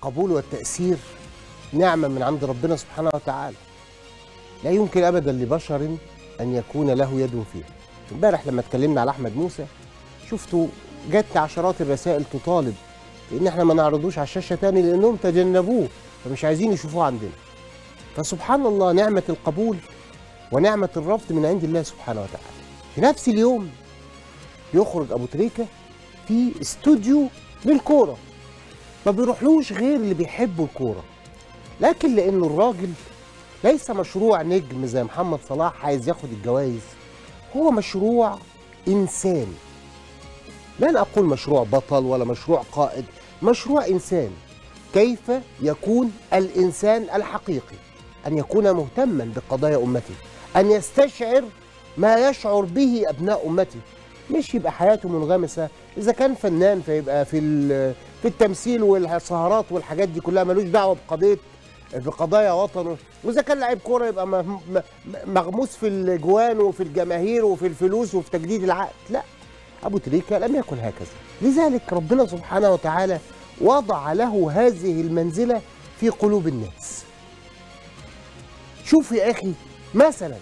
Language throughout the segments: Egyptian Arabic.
القبول والتأثير نعمة من عند ربنا سبحانه وتعالى لا يمكن أبدا لبشر أن يكون له يد فيها امبارح لما اتكلمنا على أحمد موسى شفتوا جت عشرات الرسائل تطالب بإن احنا ما نعرضوش على الشاشة تاني لأنهم تجنبوه فمش عايزين يشوفوه عندنا فسبحان الله نعمة القبول ونعمة الرفض من عند الله سبحانه وتعالى في نفس اليوم يخرج أبو تريكة في استوديو للكورة ما بيروحلوش غير اللي بيحبوا الكورة لكن لأنه الراجل ليس مشروع نجم زي محمد صلاح عايز ياخد الجوائز هو مشروع إنسان لن أقول مشروع بطل ولا مشروع قائد مشروع إنسان كيف يكون الإنسان الحقيقي أن يكون مهتما بقضايا أمته أن يستشعر ما يشعر به أبناء أمته مش يبقى حياته منغمسة إذا كان فنان فيبقى في ال- في التمثيل والسهرات والحاجات دي كلها ملوش دعوة بقضية بقضايا وطنه وإذا كان لعيب كورة يبقى م- م- مغموس في الجوان وفي الجماهير وفي الفلوس وفي تجديد العقد لا أبو تريكة لم يكن هكذا لذلك ربنا سبحانه وتعالى وضع له هذه المنزلة في قلوب الناس شوف يا أخي مثلا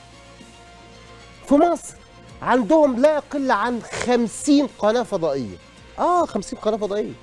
في مصر عندهم لا يقل عن خمسين قناة فضائية آه خمسين قناة فضائية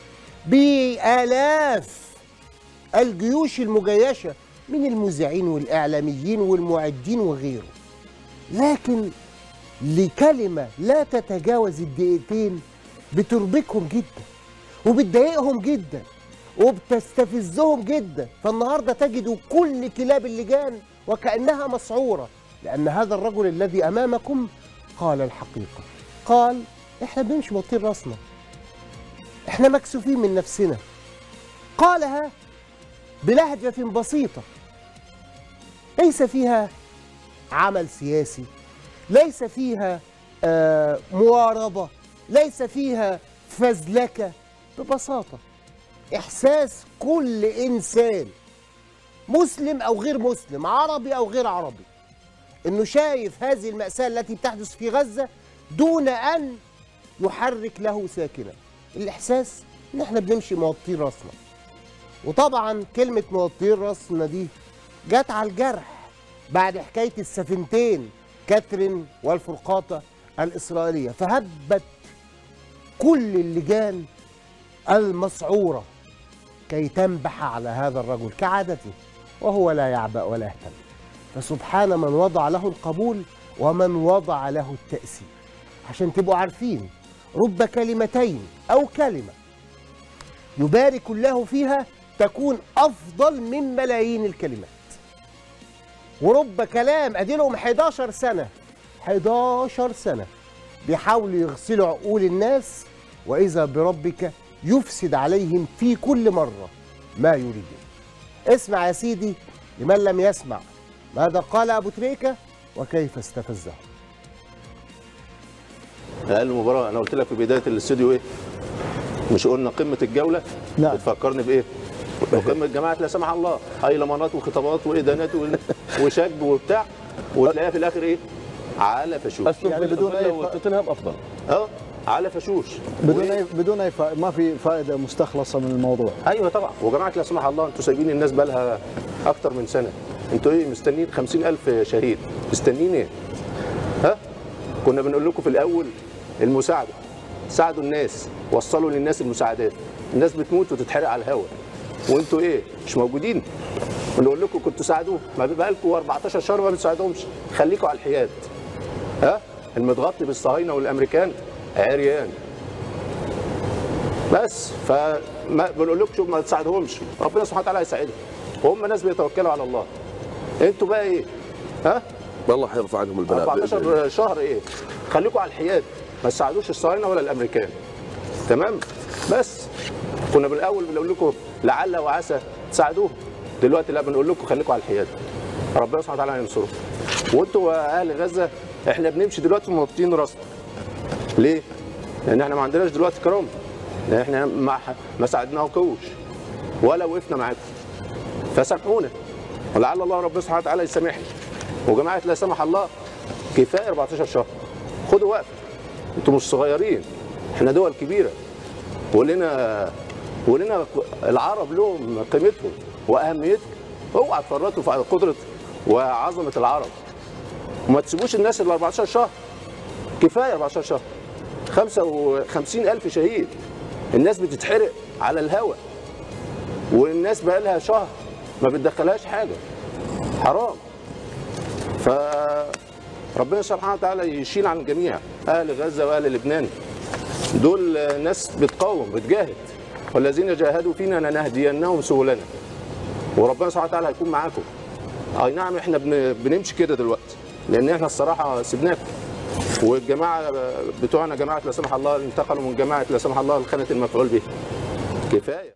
بآلاف الجيوش المجيشة من المذيعين والإعلاميين والمعدين وغيره لكن لكلمة لا تتجاوز الدقيقتين بتربكهم جدا وبتضايقهم جدا وبتستفزهم جدا فالنهارده تجدوا كل كلاب اللجان وكأنها مسعورة لأن هذا الرجل الذي أمامكم قال الحقيقة قال إحنا بنمشي بطير راسنا إحنا مكسوفين من نفسنا قالها بلهجة بسيطة ليس فيها عمل سياسي ليس فيها آه مواربة ليس فيها فزلكة ببساطة إحساس كل إنسان مسلم أو غير مسلم عربي أو غير عربي إنه شايف هذه المأساة التي تحدث في غزة دون أن يحرك له ساكنا الإحساس إن إحنا بنمشي موطين راسنا وطبعا كلمة موطين راسنا دي جت على الجرح بعد حكاية السفينتين كاترين والفرقاطة الإسرائيلية فهبت كل اللجان المسعورة كي تنبح على هذا الرجل كعادته وهو لا يعبأ ولا يهتم فسبحان من وضع له القبول ومن وضع له التأثير عشان تبقوا عارفين رب كلمتين أو كلمة يبارك الله فيها تكون أفضل من ملايين الكلمات ورب كلام أديلهم 11 سنة 11 سنة بيحاولوا يغسلوا عقول الناس وإذا بربك يفسد عليهم في كل مرة ما يريدون اسمع يا سيدي لمن لم يسمع ماذا قال أبو تريكة وكيف استفزه اقل مباراه انا قلت لك في بدايه الاستوديو ايه مش قلنا قمه الجوله نعم. بتفكرني بايه قمه جماعه لا سمح الله هيلمانات وخطابات وادانات و- وشجب وبتاع وتلاقيها في الاخر ايه على فشوش يعني بدون أي ف- وتوتنهام افضل اه على فشوش بدون وإيه؟ اي بدون اي فا... ما في فائده مستخلصه من الموضوع ايوه طبعا وجماعه لا سمح الله انتوا سايبين الناس بقالها اكتر من سنه انتوا ايه مستنيين 50000 شهيد مستنيين ايه ها كنا بنقول لكم في الاول المساعده ساعدوا الناس وصلوا للناس المساعدات الناس بتموت وتتحرق على الهواء وانتوا ايه مش موجودين ونقول لكم كنتوا ساعدوه ما بيبقى لكم 14 شهر ما بتساعدهمش خليكم على الحياد ها المتغطي بالصهاينه والامريكان عريان بس فما بنقول لكم شوف ما تساعدهمش ربنا سبحانه وتعالى هيساعدهم وهم ناس بيتوكلوا على الله انتوا بقى ايه ها والله هيرفع عنهم البلاء بإذن الله. 14 شهر ايه خليكم على الحياد ما تساعدوش الصهاينه ولا الامريكان تمام بس كنا بالاول بنقول لكم لعل وعسى تساعدوهم دلوقتي لا بنقول لكم خليكم على الحياد ربنا سبحانه وتعالى هينصرهم وانتوا اهل غزه احنا بنمشي دلوقتي موطين راسنا ليه؟ لان احنا ما عندناش دلوقتي كرامه لان احنا ما ما ساعدناكوش ولا وقفنا معاكم فسامحونا ولعل الله ربنا سبحانه وتعالى يسامحنا وجماعه لا سمح الله كفايه 14 شهر خدوا وقت انتوا مش صغيرين احنا دول كبيره وقول لنا ولنا العرب لهم قيمتهم واهميتهم اوعى تفرطوا في قدره وعظمه العرب وما تسيبوش الناس ال 14 شهر كفايه 14 شهر 55 الف شهيد الناس بتتحرق على الهواء والناس بقى لها شهر ما بتدخلهاش حاجه حرام ف ربنا سبحانه وتعالى يشيل عن الجميع اهل غزه واهل لبنان دول ناس بتقاوم بتجاهد والذين جاهدوا فينا لنهدينهم سبلنا وربنا سبحانه وتعالى هيكون معاكم اي نعم احنا بن- بنمشي كده دلوقتي لان احنا الصراحه سيبناكم والجماعه بتوعنا جماعه لا سمح الله انتقلوا من جماعه لا سمح الله لخانه المفعول به كفايه